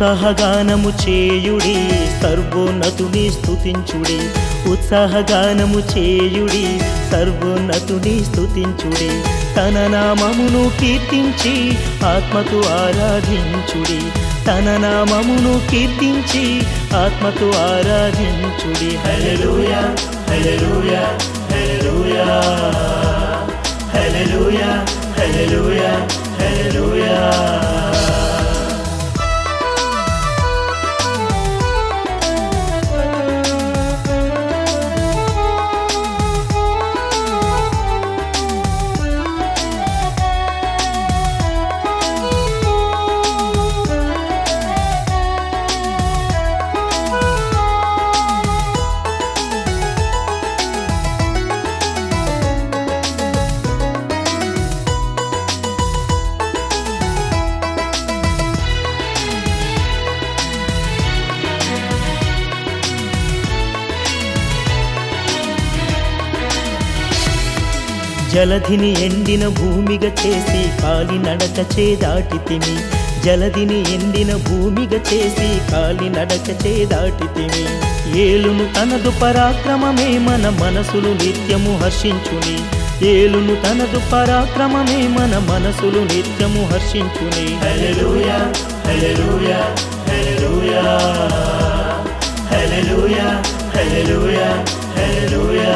ఉత్సాహగానము చేయుడి సర్వోన్నతుని స్తుతించుడి ఉత్సాహగానము చేయుడి సర్వోన్నతుని స్తుతించుడి తన నామమును కీర్తించి ఆత్మకు ఆరాధించుడి తన నామమును కీర్తించి ఆత్మకు ఆరాధించుడి హల్లెలూయా హల్లెలూయా హల్లెలూయా హల్లెలూయా హల్లెలూయా హల్లెలూయా జలధిని ఎండిన భూమిగా చేసి కాలి నడక చేదాటితిమి జలధిని ఎండిన భూమిగా చేసి కాలి నడక చేదాటితిమి ఏలును తనదు పరాక్రమమే మన మనసులు నిత్యము హర్షించుని ఏలును తనదు పరాక్రమమే మన మనసులు నిత్యము హర్షించుని హల్లెలూయా హల్లెలూయా హల్లెలూయా హల్లెలూయా హల్లెలూయా హల్లెలూయా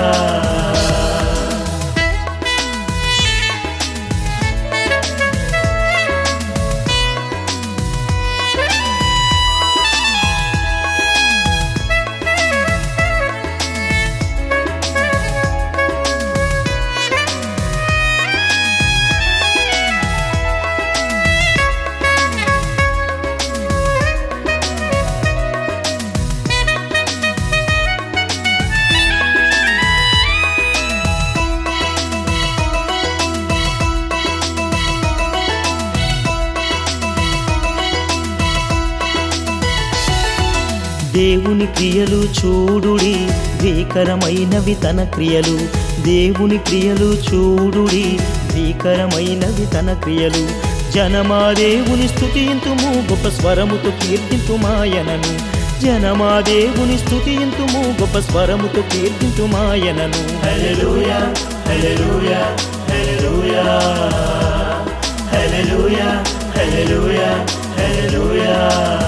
దేవుని క్రియలు చూడుడి భీకరమైనవి తన క్రియలు దేవుని క్రియలు చూడుడి భీకరమైనవి తన క్రియలు జనమా దేవుని స్తుతింతుము గొప్ప స్వరముతో కీర్తింతుమాయనను జనమా దేవుని స్తుతింతుము గొప్ప స్వరముతో కీర్తింతుమాయనను హల్లెలూయా హల్లెలూయా హల్లెలూయా హల్లెలూయా హల్లెలూయా హల్లెలూయా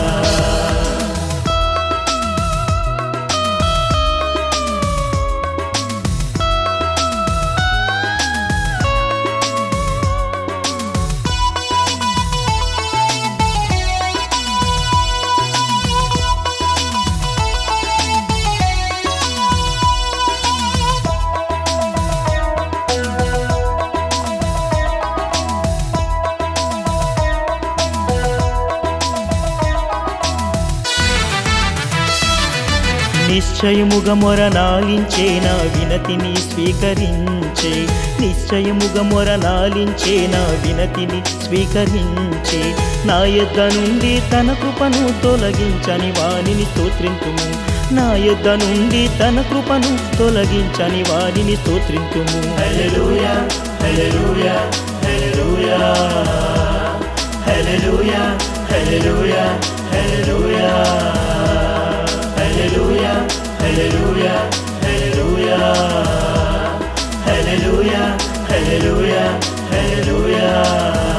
నిశ్చయముగ మొర నాలించే నా వినతిని స్వీకరించే నిశ్చయముగ మొర నాలించే నా వినతిని స్వీకరించే నా యొద్ద నుండి తన కృపను తొలగించని వానిని స్తోత్రింతుము నా యొద్ద నుండి తన కృపను తొలగించని వానిని స్తోత్రింతుము హల్లెలూయా హల్లెలూయా హల్లెలూయా హల్లెలూయా హల్లెలూయా హల్లెలూయా హల్లెలూయా హల్లెలూయా హల్లెలూయా హల్లెలూయా హల్లెలూయా హల్లెలూయా